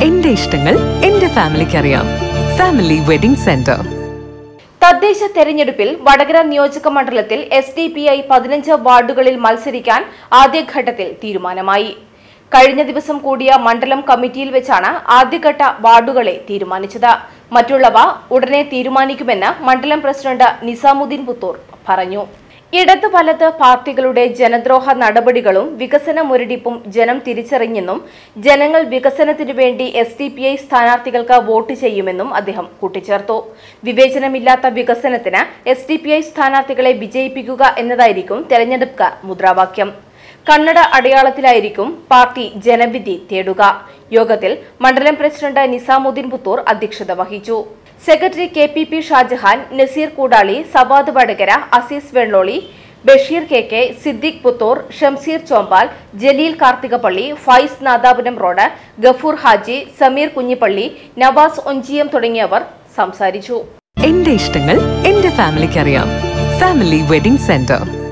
എന്റെ ഇഷ്ടങ്ങൾ എന്റെ ഫാമിലിക്ക് അറിയാം ഫാമിലി വെഡിംഗ് സെന്റർ തദ്ദേശ തെരഞ്ഞെടുപ്പിൽ വടകര നിയോജക മണ്ഡലത്തിൽ എസ് ഡി പി ഐ പതിനഞ്ച് വാർഡുകളിൽ മത്സരിക്കാൻ ആദ്യഘട്ടത്തിൽ തീരുമാനമായി കഴിഞ്ഞ ദിവസം കൂടിയ മണ്ഡലം കമ്മിറ്റിയിൽ വെച്ചാണ് ആദ്യഘട്ട വാർഡുകളെ തീരുമാനിച്ചത് മറ്റുള്ളവ ഉടനെ തീരുമാനിക്കുമെന്ന് മണ്ഡലം പ്രസിഡന്റ് നിസാമുദ്ദീൻ പുത്തൂർ പറഞ്ഞു ഇടത് വലത് പാർട്ടികളുടെ ജനദ്രോഹ നടപടികളും വികസന മുരടിപ്പും ജനം തിരിച്ചറിഞ്ഞെന്നും ജനങ്ങൾ വികസനത്തിനു വേണ്ടി എസ് ഡി പി ഐ സ്ഥാനാർത്ഥികൾക്ക് വോട്ട് ചെയ്യുമെന്നും അദ്ദേഹം കൂട്ടിച്ചേർത്തു വിവേചനമില്ലാത്ത വികസനത്തിന് എസ് ഡി പി ഐ സ്ഥാനാർത്ഥികളെ വിജയിപ്പിക്കുക എന്നതായിരിക്കും തെരഞ്ഞെടുപ്പ് മുദ്രാവാക്യം കണ്ണട അടയാളത്തിലായിരിക്കും പാർട്ടി ജനവിധി തേടുക യോഗത്തിൽ മണ്ഡലം പ്രസിഡന്റ് നിസാമുദ്ദീൻ പുത്തൂർ അധ്യക്ഷത വഹിച്ചു secretary K P P Shajahan Naseer Koodali Sabad Vadakara Azeez Velloli Basheer K K Siddique Puthur Shamseer Chombal Jaleel Karthikappally Faiz Nadapuram road Gafoor Haji Sameer Kunjippally Navas Onchiyam തുടങ്ങിയവർ സംസാരിച്ചു എന്റെ ഇഷ്ടങ്ങൾ എന്റെ ഫാമിലിക്ക് അറിയാം ഫാമിലി വെഡിംഗ് സെന്റർ